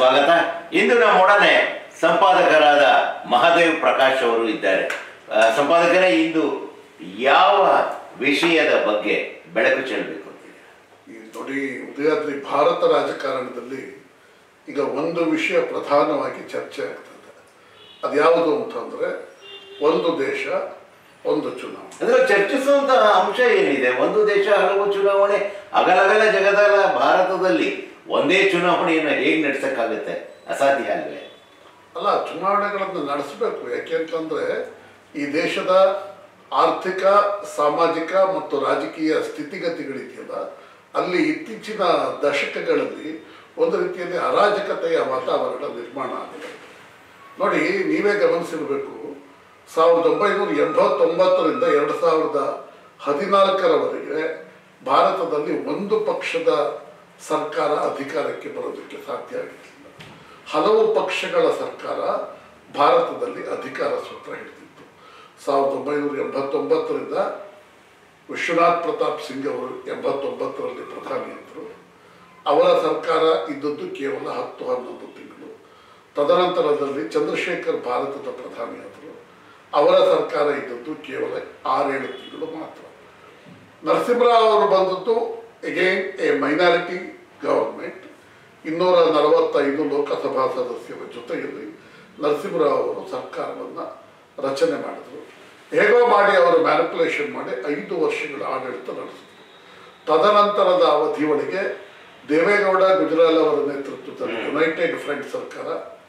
ಸ್ವಾಗತ ಇಂದು ನಮ್ಮೊಡನೆ ಸಂಪಾದಕರಾದ ಮಹಾದೇವ್ ಪ್ರಕಾಶ್ ಅವರು ಇದ್ದಾರೆ ಆ, ಸಂಪಾದಕರೇ ಇಂದು ಯಾವ ವಿಷಯದ ಬಗ್ಗೆ ಬೆಳಕು ಚೆಲ್ಲಬೇಕು ಅಂತಿದ್ದೀರಾ ಈ ನೋಡಿ ಉದಯಾದ್ರಿ ಭಾರತ ರಾಜಕಾರಣದಲ್ಲಿ ಈಗ ಒಂದು ವಿಷಯ ಪ್ರಧಾನವಾಗಿ ಚರ್ಚೆ ಆಗ್ತದೆ ಅದ್ಯಾವುದು ಅಂತಂದ್ರೆ ಒಂದು ದೇಶ ಒಂದು ಚುನಾವಣೆ ಅಂದ್ರೆ ಚರ್ಚಿಸುವಂತಹ ಅಂಶ ಏನಿದೆ ಒಂದು ದೇಶ ಹಲವು ಚುನಾವಣೆ ಅಗಲಗಲ ಜಗದಲ್ಲ ಭಾರತದಲ್ಲಿ ಒಂದೇ ಚುನಾವಣೆಯನ್ನು ಹೇಗೆ ನಡೆಸಕ್ಕಾಗುತ್ತೆ ಅಸಾಧ್ಯ ಅಲ್ವೇ ಅಲ್ಲ ಚುನಾವಣೆಗಳನ್ನು ನಡೆಸಬೇಕು ಯಾಕೆಂತಂದ್ರೆ ಈ ದೇಶದ ಆರ್ಥಿಕ ಸಾಮಾಜಿಕ ಮತ್ತು ರಾಜಕೀಯ ಸ್ಥಿತಿಗತಿಗಳಿದೆಯಲ್ಲ ಅಲ್ಲಿ ಇತ್ತೀಚಿನ ದಶಕಗಳಲ್ಲಿ ಒಂದು ರೀತಿಯಲ್ಲಿ ಅರಾಜಕತೆಯ ವಾತಾವರಣ ನಿರ್ಮಾಣ ಆಗಿದೆ ನೋಡಿ ನೀವೇ ಗಮನಿಸಿರಬೇಕು ಸಾವಿರದ ಒಂಬೈನೂರ ಎಂಬತ್ತೊಂಬತ್ತರಿಂದ ಎರಡು ಸಾವಿರದ ಹದಿನಾಲ್ಕರವರೆಗೆ ಭಾರತದಲ್ಲಿ ಒಂದು ಪಕ್ಷದ ಸರ್ಕಾರ ಅಧಿಕಾರಕ್ಕೆ ಬರೋದಕ್ಕೆ ಸಾಧ್ಯ ಆಗಿರಲಿಲ್ಲ ಹಲವು ಪಕ್ಷಗಳ ಸರ್ಕಾರ ಭಾರತದಲ್ಲಿ ಅಧಿಕಾರ ಸೂತ್ರ ಹಿಡಿದಿತ್ತು ಸಾವಿರದ ಒಂಬೈನೂರ ಎಂಬತ್ತೊಂಬತ್ತರಿಂದ ವಿಶ್ವನಾಥ್ ಪ್ರತಾಪ್ ಸಿಂಗ್ ಅವರು ಎಂಬತ್ತೊಂಬತ್ತರಲ್ಲಿ ಪ್ರಧಾನಿಯಾದರು ಅವರ ಸರ್ಕಾರ ಇದ್ದದ್ದು ಕೇವಲ ಹತ್ತು ಹನ್ನೊಂದು ತಿಂಗಳು ತದನಂತರದಲ್ಲಿ ಚಂದ್ರಶೇಖರ್ ಭಾರತದ ಪ್ರಧಾನಿಯಾದರು ಅವರ ಸರ್ಕಾರ ಇದ್ದದ್ದು ಕೇವಲ ಆರೇಳು ತಿಂಗಳು ಮಾತ್ರ ನರಸಿಂಹರಾವ್ ಅವರು ಬಂದದ್ದು ಎಗೈನ್ ಎ ಮೈನಾರಿಟಿ ಗವರ್ಮೆಂಟ್ ಇನ್ನೂರ ನಲವತ್ತೈದು ಲೋಕಸಭಾ ಸದಸ್ಯರ ಜೊತೆಯಲ್ಲಿ ನರಸಿಂಹರಾವ್ ಅವರು ಸರ್ಕಾರವನ್ನು ರಚನೆ ಮಾಡಿದರು ಹೇಗೋ ಮಾಡಿ ಅವರು ಮ್ಯಾನಿಪುಲೇಷನ್ ಮಾಡಿ ಐದು ವರ್ಷಗಳ ಆಡಳಿತ ನಡೆಸಿದರು ತದನಂತರದ ಅವಧಿಯೊಳಗೆ ದೇವೇಗೌಡ ಗುಜರಾಲ್ ಅವರ ನೇತೃತ್ವದಲ್ಲಿ ಯುನೈಟೆಡ್ ಫ್ರಂಟ್ ಸರ್ಕಾರ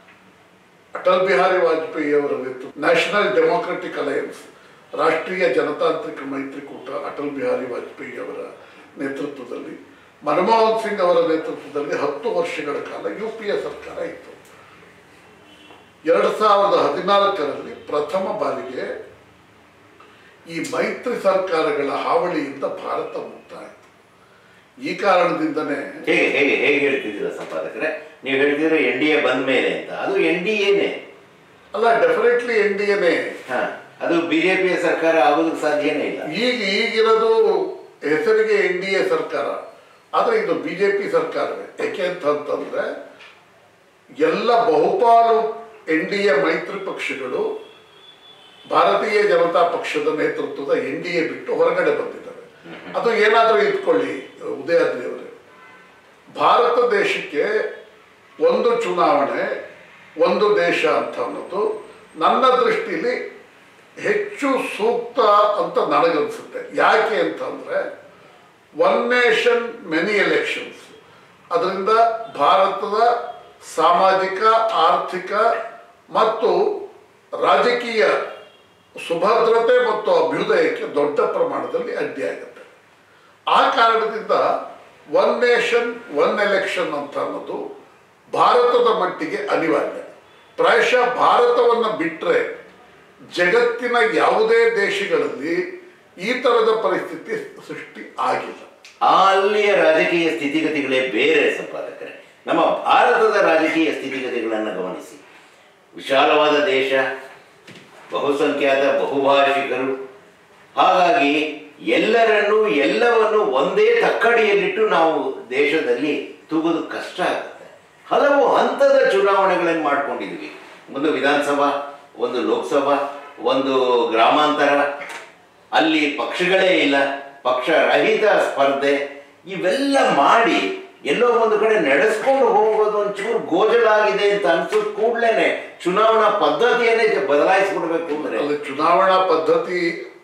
ಅಟಲ್ ಬಿಹಾರಿ ವಾಜಪೇಯಿ ಅವರ ನೇತೃತ್ವ ನ್ಯಾಷನಲ್ ಡೆಮೋಕ್ರೆಟಿಕ್ ಅಲಯನ್ಸ್ ರಾಷ್ಟ್ರೀಯ ಜನತಾಂತ್ರಿಕ ಮೈತ್ರಿಕೂಟ ಅಟಲ್ ಬಿಹಾರಿ ವಾಜಪೇಯಿ ಅವರ ನೇತೃತ್ವದಲ್ಲಿ ಮನಮೋಹನ್ ಸಿಂಗ್ ಅವರ ನೇತೃತ್ವದಲ್ಲಿ ಹತ್ತು ವರ್ಷಗಳ ಕಾಲ ಯು ಪಿ ಎ ಸರ್ಕಾರ ಇತ್ತು ಎರಡು ಸಾವಿರದ ಹದಿನಾಲ್ಕರಲ್ಲಿ ಪ್ರಥಮ ಬಾರಿಗೆ ಈ ಮೈತ್ರಿ ಸರ್ಕಾರಗಳ ಹಾವಳಿಯಿಂದ ಭಾರತ ಮುಕ್ತ ಆಯಿತು ಈ ಕಾರಣದಿಂದನೇ ಹೇಗೆ ಹೇಗೆ ಹೇಗೆ ಹೇಳ್ತಿದ್ದೀರಾ ಸಂಪಾದಕರೇ ನೀವು ಹೇಳ್ತಿದ್ರೆ ಎನ್ ಡಿ ಎ ಬಂದ ಮೇಲೆ ಅಂತ ಅದು ಎನ್ ಡಿ ಎನೇ ಅಲ್ಲ ಡೆಫಿನೆಟ್ಲಿ ಎನ್ ಡಿ ಎನೇ ಹಾ ಅದು ಬಿಜೆಪಿಯ ಸರ್ಕಾರ ಆಗೋದಕ್ಕೆ ಸಾಧ್ಯನೇ ಇಲ್ಲ ಈಗ ಈಗಿರೋದು ಹೆಸರಿಗೆ ಎನ್ ಡಿ ಎ ಸರ್ಕಾರ ಆದರೆ ಇದು ಬಿ ಜೆ ಪಿ ಸರ್ಕಾರವೇ ಯಾಕೆ ಅಂತಂತಂದ್ರೆ ಎಲ್ಲ ಬಹುಪಾಲು ಎನ್ ಡಿ ಎ ಮೈತ್ರಿ ಪಕ್ಷಗಳು ಭಾರತೀಯ ಜನತಾ ಪಕ್ಷದ ನೇತೃತ್ವದ ಎನ್ ಡಿ ಎ ಬಿಟ್ಟು ಹೊರಗಡೆ ಬಂದಿದ್ದಾರೆ ಅದು ಏನಾದರೂ ಇಟ್ಕೊಳ್ಳಿ ಉದಯಾದ್ರಿ ಅವರೇ ಭಾರತ ದೇಶಕ್ಕೆ ಒಂದು ಚುನಾವಣೆ ಒಂದು ದೇಶ ಅಂತ ಅನ್ನೋದು ನನ್ನ ದೃಷ್ಟಿಲಿ ಹೆಚ್ಚು ಸೂಕ್ತ ಅಂತ ನನಗನ್ಸುತ್ತೆ ಯಾಕೆ ಅಂತಂದ್ರೆ ಒನ್ ನೇಷನ್ ಮೆನಿ ಎಲೆಕ್ಷನ್ಸ್ ಅದರಿಂದ ಭಾರತದ ಸಾಮಾಜಿಕ ಆರ್ಥಿಕ ಮತ್ತು ರಾಜಕೀಯ ಸುಭದ್ರತೆ ಮತ್ತು ಅಭ್ಯುದಯಕ್ಕೆ ದೊಡ್ಡ ಪ್ರಮಾಣದಲ್ಲಿ ಅಡ್ಡಿಯಾಗುತ್ತೆ ಆ ಕಾರಣದಿಂದ ಒನ್ ನೇಷನ್ ಒನ್ ಎಲೆಕ್ಷನ್ ಅಂತ ಅನ್ನೋದು ಭಾರತದ ಮಟ್ಟಿಗೆ ಅನಿವಾರ್ಯ ಪ್ರಾಯಶಃ ಭಾರತವನ್ನು ಬಿಟ್ಟರೆ ಜಗತ್ತಿನ ಯಾವುದೇ ದೇಶಗಳಲ್ಲಿ ಈ ಥರದ ಪರಿಸ್ಥಿತಿ ಸೃಷ್ಟಿ ಆಗಿಲ್ಲ ಆ ಅಲ್ಲಿಯ ರಾಜಕೀಯ ಸ್ಥಿತಿಗತಿಗಳೇ ಬೇರೆ ಸಂಪಾದಕರೇ ನಮ್ಮ ಭಾರತದ ರಾಜಕೀಯ ಸ್ಥಿತಿಗತಿಗಳನ್ನು ಗಮನಿಸಿ ವಿಶಾಲವಾದ ದೇಶ ಬಹುಸಂಖ್ಯಾತ ಬಹುಭಾಷಿಕರು ಹಾಗಾಗಿ ಎಲ್ಲರನ್ನೂ ಎಲ್ಲವನ್ನು ಒಂದೇ ತಕ್ಕಡಿಯಲ್ಲಿಟ್ಟು ನಾವು ದೇಶದಲ್ಲಿ ತೂಗೋದು ಕಷ್ಟ ಆಗುತ್ತೆ ಹಲವು ಹಂತದ ಚುನಾವಣೆಗಳನ್ನು ಮಾಡ್ಕೊಂಡಿದ್ವಿ ಒಂದು ವಿಧಾನಸಭಾ ಒಂದು ಲೋಕಸಭಾ ಒಂದು ಗ್ರಾಮಾಂತರ ಅಲ್ಲಿ ಪಕ್ಷಗಳೇ ಇಲ್ಲ ಪಕ್ಷ ರಹಿತ ಸ್ಪರ್ಧೆ ಇವೆಲ್ಲ ಮಾಡಿ ಎಲ್ಲೋ ಒಂದು ಕಡೆ ನಡೆಸ್ಕೊಂಡು ಹೋಗೋದು ಒಂಚೂರು ಗೋಜಲಾಗಿದೆ ಅಂತ ಅನ್ಸೋದ್ ಕೂಡ್ಲೇನೆ ಚುನಾವಣಾ ಪದ್ಧತಿಯನ್ನೇ ಬದಲಾಯಿಸ್ಬಿಡ್ಬೇಕು ಅಂದ್ರೆ ಅಲ್ಲಿ ಚುನಾವಣಾ ಪದ್ಧತಿ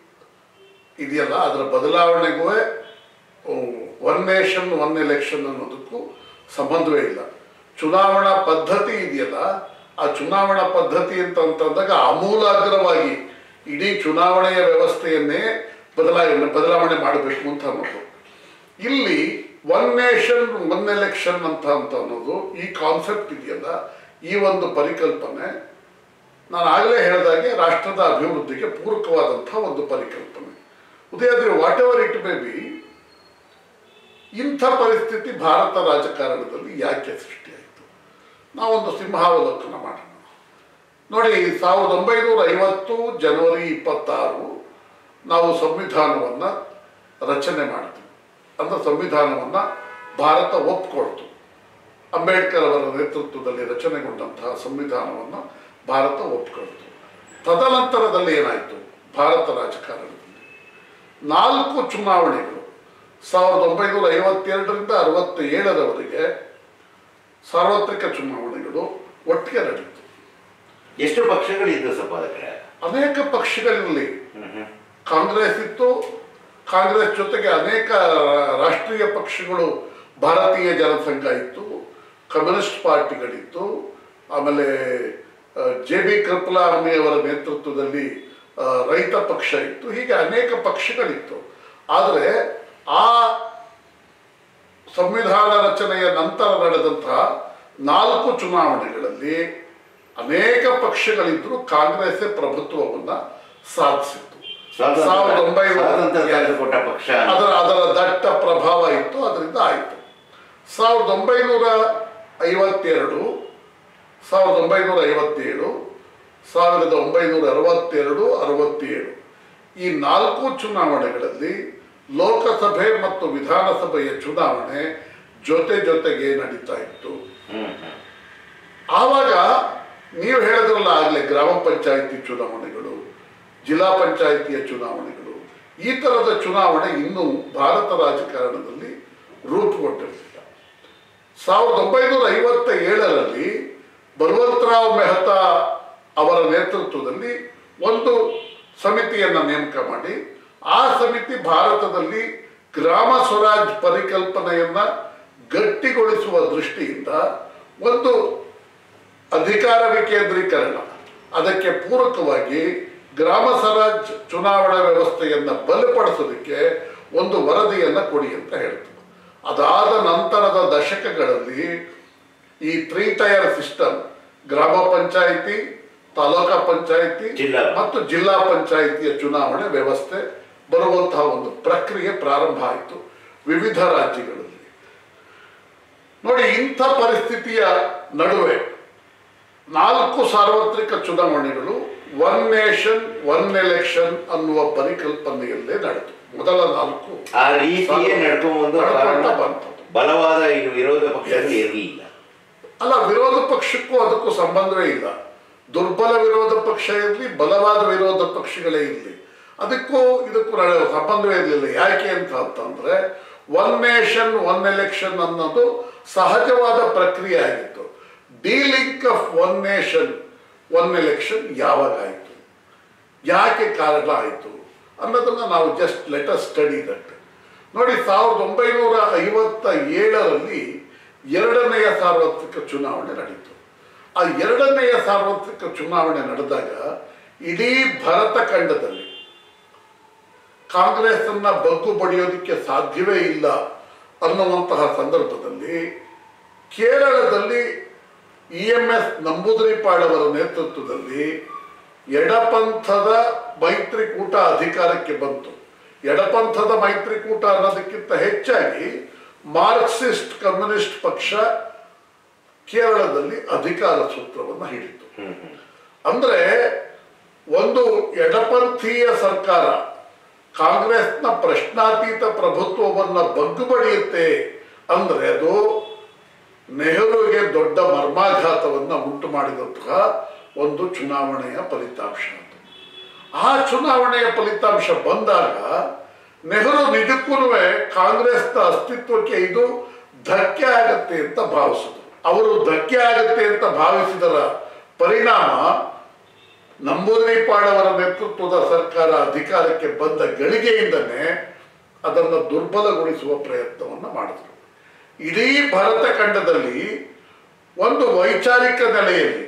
ಇದೆಯಲ್ಲ ಅದರ ಬದಲಾವಣೆಗೂ ಒನ್ ನೇಷನ್ ಒನ್ ಎಲೆಕ್ಷನ್ ಅನ್ನೋದಕ್ಕೂ ಸಂಬಂಧವೇ ಇಲ್ಲ ಚುನಾವಣಾ ಪದ್ಧತಿ ಇದೆಯಲ್ಲ ಆ ಚುನಾವಣಾ ಪದ್ಧತಿ ಅಂತ ಅಂತಂದಾಗ ಆಮೂಲಾಗ್ರವಾಗಿ ಇಡೀ ಚುನಾವಣೆಯ ವ್ಯವಸ್ಥೆಯನ್ನೇ ಬದಲಾವಣೆ ಬದಲಾವಣೆ ಮಾಡಬೇಕು ಅಂತ ಅನ್ನೋದು ಇಲ್ಲಿ ಒನ್ ನೇಷನ್ ಒನ್ ಎಲೆಕ್ಷನ್ ಅಂತ ಅಂತ ಅನ್ನೋದು ಈ ಕಾನ್ಸೆಪ್ಟ್ ಇದೆಯಲ್ಲ ಈ ಒಂದು ಪರಿಕಲ್ಪನೆ ನಾನು ಆಗಲೇ ಹೇಳಿದಾಗೆ ರಾಷ್ಟ್ರದ ಅಭಿವೃದ್ಧಿಗೆ ಪೂರಕವಾದಂಥ ಒಂದು ಪರಿಕಲ್ಪನೆ ಉದಯಾದ್ರಿ whatever it may be ಇಂಥ ಪರಿಸ್ಥಿತಿ ಭಾರತ ರಾಜಕಾರಣದಲ್ಲಿ ಯಾಕೆ ಸೃಷ್ಟಿಯಾಯಿತು ನಾವೊಂದು ಸಿಂಹಾವಲೋಕನ ಮಾಡೋಣ ನೋಡಿ ಸಾವಿರದ ಒಂಬೈನೂರ ಐವತ್ತು ಜನವರಿ ಇಪ್ಪತ್ತಾರು ನಾವು ಸಂವಿಧಾನವನ್ನು ರಚನೆ ಮಾಡಿದ್ವಿ ಅಂದ್ರೆ ಸಂವಿಧಾನವನ್ನು ಭಾರತ ಒಪ್ಕೊಳ್ತು ಅಂಬೇಡ್ಕರ್ ಅವರ ನೇತೃತ್ವದಲ್ಲಿ ರಚನೆಗೊಂಡಂತಹ ಸಂವಿಧಾನವನ್ನು ಭಾರತ ಒಪ್ಪಿಕೊಳ್ತು ತದನಂತರದಲ್ಲಿ ಏನಾಯಿತು ಭಾರತ ರಾಜಕಾರಣದಲ್ಲಿ ನಾಲ್ಕು ಚುನಾವಣೆಗಳು ಸಾವಿರದ ಒಂಬೈನೂರ ಐವತ್ತೆರಡರಿಂದ ಅರವತ್ತ ಏಳರವರೆಗೆ ಸಾರ್ವತ್ರಿಕ ಚುನಾವಣೆಗಳು ಒಟ್ಟಿಗೆ ನಡೆಯಿತು ಎಷ್ಟು ಪಕ್ಷಗಳಿದ್ದು ಸಂಪಾದಕರೇ ಅನೇಕ ಪಕ್ಷಗಳಲ್ಲಿ ಕಾಂಗ್ರೆಸ್ ಇತ್ತು ಕಾಂಗ್ರೆಸ್ ಜೊತೆಗೆ ಅನೇಕ ರಾಷ್ಟ್ರೀಯ ಪಕ್ಷಗಳು ಭಾರತೀಯ ಜನಸಂಘ ಇತ್ತು ಕಮ್ಯುನಿಸ್ಟ್ ಪಾರ್ಟಿಗಳಿತ್ತು ಆಮೇಲೆ ಜೆ ಬಿ ಕೃಪಲಾಮಿ ಅವರ ನೇತೃತ್ವದಲ್ಲಿ ಆ, ರೈತ ಪಕ್ಷ ಇತ್ತು ಹೀಗೆ ಅನೇಕ ಪಕ್ಷಗಳಿತ್ತು ಆದರೆ ಆ ಸಂವಿಧಾನ ರಚನೆಯ ನಂತರ ನಡೆದಂತಹ ನಾಲ್ಕು ಚುನಾವಣೆಗಳಲ್ಲಿ ಅನೇಕ ಪಕ್ಷಗಳಿದ್ದರೂ ಕಾಂಗ್ರೆಸ್ಸೇ ಪ್ರಭುತ್ವವನ್ನು ಸಾಧಿಸಿತ್ತು ಸಾವಿರದ ಸ್ವಾತಂತ್ರ್ಯ ಒಂಬೈನೂರ ಸ್ವಾತಂತ್ರ್ಯ ತಂದುಕೊಟ್ಟ ಪಕ್ಷ ಅಂತ. ಅದರ ಅದರ ದಟ್ಟ ಪ್ರಭಾವ ಇತ್ತು ಅದರಿಂದ ಆಯಿತು ಸಾವಿರದ ಒಂಬೈನೂರ ಐವತ್ತೆರಡು ಸಾವಿರದ ಒಂಬೈನೂರ ಐವತ್ತೇಳು ಸಾವಿರದ ಒಂಬೈನೂರ ಅರವತ್ತೆರಡು ಅರವತ್ತೇಳು ಈ ನಾಲ್ಕು ಚುನಾವಣೆಗಳಲ್ಲಿ ಲೋಕಸಭೆ ಮತ್ತು ವಿಧಾನಸಭೆಯ ಚುನಾವಣೆ ಜೊತೆ ಜೊತೆಗೆ ನಡೀತಾ ಇತ್ತು ಹ್ಮ್ ಹ್ಮ್. ಆವಾಗ ನೀವು ಹೇಳಿದ್ರಲ್ಲ ಆಗಲೇ ಗ್ರಾಮ ಪಂಚಾಯಿತಿ ಚುನಾವಣೆಗಳು ಜಿಲ್ಲಾ ಪಂಚಾಯಿತಿಯ ಚುನಾವಣೆಗಳು ಈ ಥರದ ಚುನಾವಣೆ ಇನ್ನೂ ಭಾರತ ರಾಜಕಾರಣದಲ್ಲಿ ರೂಪುಗೊಂಡಿರಲಿಲ್ಲ ಸಾವಿರದ ಒಂಬೈನೂರ ಐವತ್ತ ಏಳರಲ್ಲಿ ಬಲವಂತರಾವ್ ಮೆಹ್ತಾ ಅವರ ನೇತೃತ್ವದಲ್ಲಿ ಒಂದು ಸಮಿತಿಯನ್ನು ನೇಮಕ ಮಾಡಿ ಆ ಸಮಿತಿ ಭಾರತದಲ್ಲಿ ಗ್ರಾಮ ಸ್ವರಾಜ್ ಪರಿಕಲ್ಪನೆಯನ್ನ ಗಟ್ಟಿಗೊಳಿಸುವ ದೃಷ್ಟಿಯಿಂದ ಒಂದು ಅಧಿಕಾರ ವಿಕೇಂದ್ರೀಕರಣ ಅದಕ್ಕೆ ಪೂರಕವಾಗಿ ಗ್ರಾಮ ಸ್ವರಾಜ್ ಚುನಾವಣಾ ವ್ಯವಸ್ಥೆಯನ್ನು ಬಲಪಡಿಸೋದಕ್ಕೆ ಒಂದು ವರದಿಯನ್ನು ಕೊಡಿ ಅಂತ ಹೇಳ್ತು ಅದಾದ ನಂತರದ ದಶಕಗಳಲ್ಲಿ ಈ ತ್ರೀ ಟೈರ್ ಸಿಸ್ಟಮ್ ಗ್ರಾಮ ಪಂಚಾಯಿತಿ ತಾಲೂಕಾ ಪಂಚಾಯಿತಿ ಜಿಲ್ಲಾ. ಮತ್ತು ಜಿಲ್ಲಾ ಪಂಚಾಯಿತಿಯ ಚುನಾವಣೆ ವ್ಯವಸ್ಥೆ ಬರುವಂತಹ ಒಂದು ಪ್ರಕ್ರಿಯೆ ಪ್ರಾರಂಭ ಆಯಿತು ವಿವಿಧ ರಾಜ್ಯಗಳಲ್ಲಿ ನೋಡಿ ಇಂಥ ಪರಿಸ್ಥಿತಿಯ ನಡುವೆ ನಾಲ್ಕು ಸಾರ್ವತ್ರಿಕ ಚುನಾವಣೆಗಳು ಒನ್ ನೇಷನ್ ಒನ್ ಎಲೆಕ್ಷನ್ ಅನ್ನುವ ಪರಿಕಲ್ಪನೆಯಲ್ಲೇ ನಡೆದು ಮೊದಲ ನಾಲ್ಕು ಆ ರೀತಿಯೇ ನಡ್ಕೊಂಡ್ಬಂದು ನಡ್ಕೊಂತ ಕಾರಣ ಬಂತು. ಬಲವಾದ ಇದು ವಿರೋಧ ಪಕ್ಷಗಳು ಇರಲಿಲ್ಲ ಅಲ್ಲ ವಿರೋಧ ಪಕ್ಷಕ್ಕೂ ಅದಕ್ಕೂ ಸಂಬಂಧವೇ ಇಲ್ಲ ದುರ್ಬಲ ವಿರೋಧ ಪಕ್ಷ ಇರಲಿ ಬಲವಾದ ವಿರೋಧ ಪಕ್ಷಗಳೇ ಇರಲಿ ಅದಕ್ಕೂ ಇದಕ್ಕೂ ನಡೆ- ಸಂಬಂಧವೇ ಇರಲಿಲ್ಲ ಯಾಕೆ ಅಂತ ಅಂತಂದ್ರೆ ಒನ್ ನೇಷನ್ ಒನ್ ಎಲೆಕ್ಷನ್ ಅನ್ನೋದು ಸಹಜವಾದ ಪ್ರಕ್ರಿಯೆ ಆಗಿತ್ತು delink of one nation one election ಯಾವಾಗ ಆಯಿತು ಯಾಕೆ ಕಾರಣ ಆಯಿತು ಅನ್ನೋದನ್ನು ನಾವು just let us study that ನೋಡಿ ಸಾವಿರದ ಒಂಬೈನೂರ ಐವತ್ತ ಏಳರಲ್ಲಿ ಎರಡನೆಯ ಸಾರ್ವತ್ರಿಕ ಚುನಾವಣೆ ನಡೀತು ಆ ಎರಡನೆಯ ಸಾರ್ವತ್ರಿಕ ಚುನಾವಣೆ ನಡೆದಾಗ ಇಡೀ ಭರತ ಖಂಡದಲ್ಲಿ ಕಾಂಗ್ರೆಸ್ ಅನ್ನ ಬಗ್ಗು ಬಡಿಯೋದಕ್ಕೆ ಸಾಧ್ಯವೇ ಇಲ್ಲ ಅನ್ನುವಂತಹ ಸಂದರ್ಭದಲ್ಲಿ ಕೇರಳದಲ್ಲಿ ಇ ಎಂ ಎಸ್ ನಂಬೂದರಿಪಾಡ್ ಅವರ ನೇತೃತ್ವದಲ್ಲಿ ಎಡಪಂಥದ ಮೈತ್ರಿಕೂಟ ಅಧಿಕಾರಕ್ಕೆ ಬಂತು ಎಡಪಂಥದ ಮೈತ್ರಿಕೂಟ ಅನ್ನೋದಕ್ಕಿಂತ ಹೆಚ್ಚಾಗಿ ಮಾರ್ಕ್ಸಿಸ್ಟ್ ಕಮ್ಯುನಿಸ್ಟ್ ಪಕ್ಷ ಕೇರಳದಲ್ಲಿ ಅಧಿಕಾರ ಸೂತ್ರವನ್ನು ಹಿಡಿತು ಅಂದ್ರೆ ಒಂದು ಎಡಪಂಥೀಯ ಸರ್ಕಾರ ಕಾಂಗ್ರೆಸ್ನ ಪ್ರಶ್ನಾತೀತ ಪ್ರಭುತ್ವವನ್ನು ಬಗ್ಗು ಬಡಿಯುತ್ತೆ ಅಂದ್ರೆ ಅದು ನೆಹರುಗೆ ದೊಡ್ಡ ಮರ್ಮಾಘಾತವನ್ನು ಉಂಟು ಮಾಡಿದಂತಹ ಒಂದು ಚುನಾವಣೆಯ ಫಲಿತಾಂಶ ಅದು ಆ ಚುನಾವಣೆಯ ಫಲಿತಾಂಶ ಬಂದಾಗ ನೆಹರು ನಿಜಕ್ಕೂ ಕಾಂಗ್ರೆಸ್ನ ಅಸ್ತಿತ್ವಕ್ಕೆ ಇದು ಧಕ್ಕೆ ಆಗತ್ತೆ ಅಂತ ಭಾವಿಸಿದ್ರು ಅವರು ಧಕ್ಕೆ ಆಗತ್ತೆ ಅಂತ ಭಾವಿಸಿದರ ಪರಿಣಾಮ ನಂಬೂದಿರಿಪಾಡ್ ಅವರ ನೇತೃತ್ವದ ಸರ್ಕಾರ ಅಧಿಕಾರಕ್ಕೆ ಬಂದ ಗಳಿಗೆಯಿಂದನೇ ಅದನ್ನು ದುರ್ಬಲಗೊಳಿಸುವ ಪ್ರಯತ್ನವನ್ನು ಮಾಡಿದ್ರು ಇಡೀ ಭರತ ಖಂಡದಲ್ಲಿ ಒಂದು ವೈಚಾರಿಕ ನೆಲೆಯಲ್ಲಿ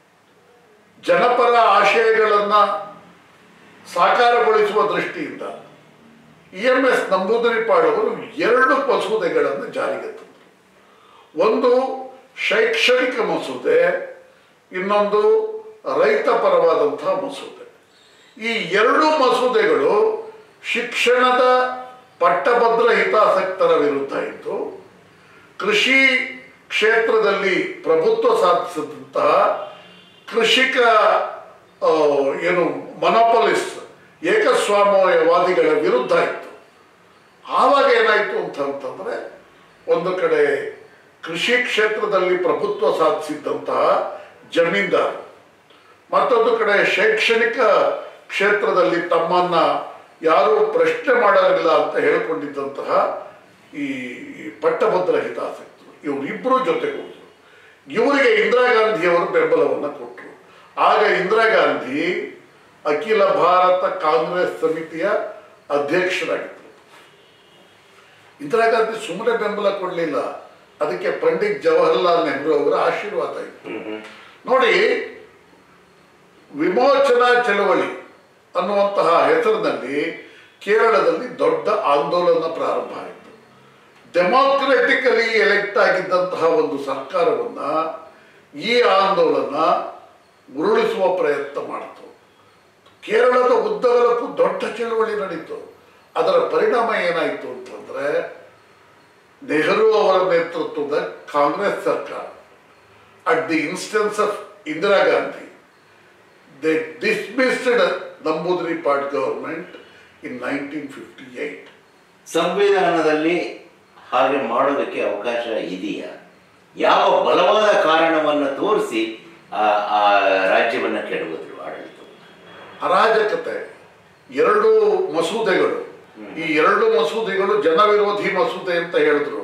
ಜನಪರ ಆಶಯಗಳನ್ನ ಸಾಕಾರಗೊಳಿಸುವ ದೃಷ್ಟಿಯಿಂದ ಇ ಎಂ ಎಸ್ ನಂಬೂದರಿಪಾಡ್ ಅವರು ಎರಡು ಮಸೂದೆಗಳನ್ನು ಜಾರಿಗೆ ತಂದರು ಒಂದು ಶೈಕ್ಷಣಿಕ ಮಸೂದೆ ಇನ್ನೊಂದು ರೈತ ಪರವಾದಂತಹ ಮಸೂದೆ ಈ ಎರಡು ಮಸೂದೆಗಳು ಶಿಕ್ಷಣದ ಪಟ್ಟಭದ್ರ ಹಿತಾಸಕ್ತರ ವಿರುದ್ಧ ಇದ್ದು ಕೃಷಿ ಕ್ಷೇತ್ರದಲ್ಲಿ ಪ್ರಭುತ್ವ ಸಾಧಿಸಿದಂತಹ ಕೃಷಿಕ ಆ, ಏನು ಮೊನೊಪೊಲಿಸ್ ಏಕಸ್ವಾಮ್ಯವಾದಿಗಳ ವಿರುದ್ಧ ಇತ್ತು ಆವಾಗ ಏನಾಯಿತು ಅಂತಂತಂದ್ರೆ ಒಂದು ಕಡೆ ಕೃಷಿ ಕ್ಷೇತ್ರದಲ್ಲಿ ಪ್ರಭುತ್ವ ಸಾಧಿಸಿದ್ದಂತಹ ಜಮೀನ್ದಾರ್ ಮತ್ತೊಂದು ಕಡೆ ಶೈಕ್ಷಣಿಕ ಕ್ಷೇತ್ರದಲ್ಲಿ ತಮ್ಮನ್ನ ಯಾರೂ ಪ್ರಶ್ನೆ ಮಾಡೋದಿಲ್ಲ ಅಂತ ಹೇಳಿಕೊಂಡಿದ್ದಂತಹ ಈ ಪಟ್ಟಭದ್ರ ಹಿತಾಸಕ್ತರು ಇವರಿಬ್ಬರು ಜೊತೆಗೂಡಿದ್ರು ಇವರಿಗೆ ಇಂದಿರಾ ಗಾಂಧಿಯವರು ಬೆಂಬಲವನ್ನು ಕೊಟ್ಟರು ಆಗ ಇಂದಿರಾ ಗಾಂಧಿ ಅಖಿಲ ಭಾರತ ಕಾಂಗ್ರೆಸ್ ಸಮಿತಿಯ ಅಧ್ಯಕ್ಷರಾಗಿದ್ದರು ಇಂದಿರಾ ಗಾಂಧಿ ಸುಮ್ಮನೆ ಬೆಂಬಲ ಕೊಡಲಿಲ್ಲ ಅದಕ್ಕೆ ಪಂಡಿತ್ ಜವಾಹರ್ಲಾಲ್ ನೆಹರು ಅವರ ಆಶೀರ್ವಾದ ಇತ್ತು ನೋಡಿ ವಿಮೋಚನಾ ಚಳವಳಿ ಅನ್ನುವಂತಹ ಹೆಸರಿನಲ್ಲಿ ಕೇರಳದಲ್ಲಿ ದೊಡ್ಡ ಆಂದೋಲನ ಪ್ರಾರಂಭ ಆಯಿತು ಡೆಮಾಕ್ರೆಟಿಕಲಿ ಎಲೆಕ್ಟ್ ಆಗಿದ್ದಂತಹ ಒಂದು ಸರ್ಕಾರವನ್ನ ಈ ಆಂದೋಲನ ಉರುಳಿಸುವ ಪ್ರಯತ್ನ ಮಾಡಿತು ಕೇರಳದ ಉದ್ದಗಲಕ್ಕೂ ದೊಡ್ಡ ಚಳವಳಿ ನಡೀತು ಅದರ ಪರಿಣಾಮ ಏನಾಯಿತು ಅಂತಂದ್ರೆ ನೆಹರು ಅವರ ನೇತೃತ್ವದ ಕಾಂಗ್ರೆಸ್ ಸರ್ಕಾರ at the instance of Indira Gandhi they dismissed Namboodiripad government in nineteen fifty eight ಸಂವಿಧಾನದಲ್ಲಿ ಹಾಗೆ ಮಾಡೋದಕ್ಕೆ ಅವಕಾಶ ಇದೆಯಾ ಯಾವ ಬಲವಾದ ಕಾರಣವನ್ನು ತೋರಿಸಿ ಆ ಆ ರಾಜ್ಯವನ್ನು ಕೆಡವಿದ್ರು ಆಡಳಿತವನ್ನು ಅರಾಜಕತೆ ಎರಡು ಮಸೂದೆಗಳು ಈ ಎರಡು ಮಸೂದೆಗಳು ಜನವಿರೋಧಿ ಮಸೂದೆ ಅಂತ ಹೇಳಿದ್ರು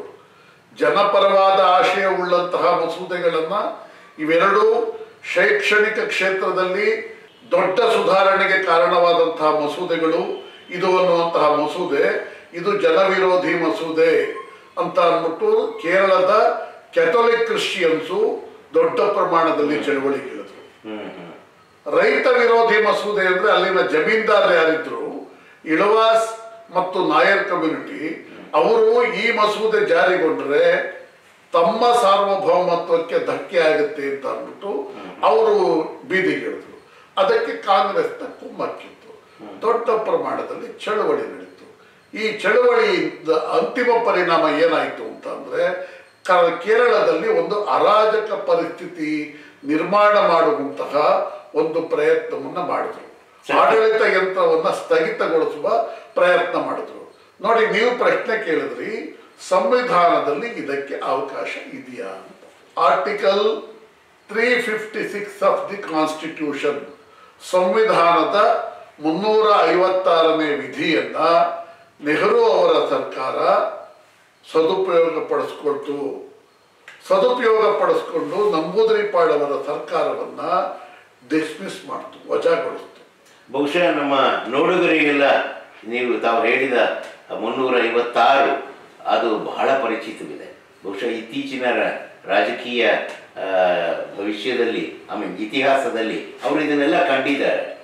ಜನಪರವಾದ ಆಶಯ ಉಳ್ಳಂತಹ ಮಸೂದೆಗಳನ್ನ ಇವೆರಡೂ ಶೈಕ್ಷಣಿಕ ಕ್ಷೇತ್ರದಲ್ಲಿ ದೊಡ್ಡ ಸುಧಾರಣೆಗೆ ಕಾರಣವಾದಂತಹ ಮಸೂದೆಗಳು ಇದು ಅನ್ನುವಂತಹ ಮಸೂದೆ ಇದು ಜನವಿರೋಧಿ ಮಸೂದೆ ಅಂತ ಅಂದ್ಬಿಟ್ಟು ಕೇರಳದ ಕ್ಯಾಥೋಲಿಕ್ ಕ್ರಿಶ್ಚಿಯನ್ಸು ದೊಡ್ಡ ಪ್ರಮಾಣದಲ್ಲಿ ಚಳವಳಿಗಿಳಿದ್ರು ಹ್ಮ್ ಹ್ಮ್ ರೈತ ವಿರೋಧಿ ಮಸೂದೆ ಅಂದ್ರೆ ಅಲ್ಲಿನ ಜಮೀನ್ದಾರ್ ಯಾರಿದ್ರು ಇಳವಾಸ್ ಮತ್ತು ನಾಯರ್ ಕಮ್ಯುನಿಟಿ ಅವರು ಈ ಮಸೂದೆ ಜಾರಿಗೊಂಡ್ರೆ ತಮ್ಮ ಸಾರ್ವಭೌಮತ್ವಕ್ಕೆ ಧಕ್ಕೆ ಆಗುತ್ತೆ ಅಂತ ಅಂದ್ಬಿಟ್ಟು ಅವರು ಬೀದಿಗಿಳಿದ್ರು ಅದಕ್ಕೆ ಕಾಂಗ್ರೆಸ್ನ ಕುಮ್ಮಕ್ಕಿತ್ತು ದೊಡ್ಡ ಪ್ರಮಾಣದಲ್ಲಿ ಚಳವಳಿ ನಡೀತು ಈ ಚಳವಳಿಯಿಂದ ಅಂತಿಮ ಪರಿಣಾಮ ಏನಾಯಿತು ಅಂತಂದ್ರೆ ಕ- ಕೇರಳದಲ್ಲಿ ಒಂದು ಅರಾಜಕ ಪರಿಸ್ಥಿತಿ ನಿರ್ಮಾಣ ಮಾಡುವಂತಹ ಒಂದು ಪ್ರಯತ್ನವನ್ನ ಮಾಡಿದ್ರು ಆಡಳಿತ ಯಂತ್ರವನ್ನ ಸ್ಥಗಿತಗೊಳಿಸುವ ಪ್ರಯತ್ನ ಮಾಡಿದ್ರು ನೋಡಿ ನೀವು ಪ್ರಶ್ನೆ ಕೇಳಿದ್ರಿ ಸಂವಿಧಾನದಲ್ಲಿ ಇದಕ್ಕೆ ಅವಕಾಶ ಇದೆಯಾ ಅಂತ article three fifty six of the constitution ಸಂವಿಧಾನದ ಮುನ್ನೂರ ಐವತ್ತಾರನೇ ವಿಧಿಯನ್ನ ನೆಹರು ಅವರ ಸರ್ಕಾರ ಸದುಪಯೋಗ ಪಡಿಸ್ಕೊಳ್ತು ಸದುಪಯೋಗ ಪಡಿಸ್ಕೊಂಡು ನಂಬೂದರಿಪಾಳ್ ಅವರ ಸರ್ಕಾರವನ್ನ ಡಿಸ್ಮಿಸ್ ಮಾಡ್ತು ವಜಾಗೊಳಿಸ್ತು ಬಹುಶಃ ನಮ್ಮ ನೋಡುಗರಿಗೆಲ್ಲ ನೀವು ತಾವು ಹೇಳಿದ ಮುನ್ನೂರ ಐವತ್ತಾರು ಅದು ಬಹಳ ಪರಿಚಿತವಿದೆ ಬಹುಶಃ ಇತ್ತೀಚಿನ ರ- ರಾಜಕೀಯ ಆ, ಭವಿಷ್ಯದಲ್ಲಿ ಐ ಮೀನ್ ಇತಿಹಾಸದಲ್ಲಿ ಅವರು ಇದನ್ನೆಲ್ಲ ಕಂಡಿದ್ದಾರೆ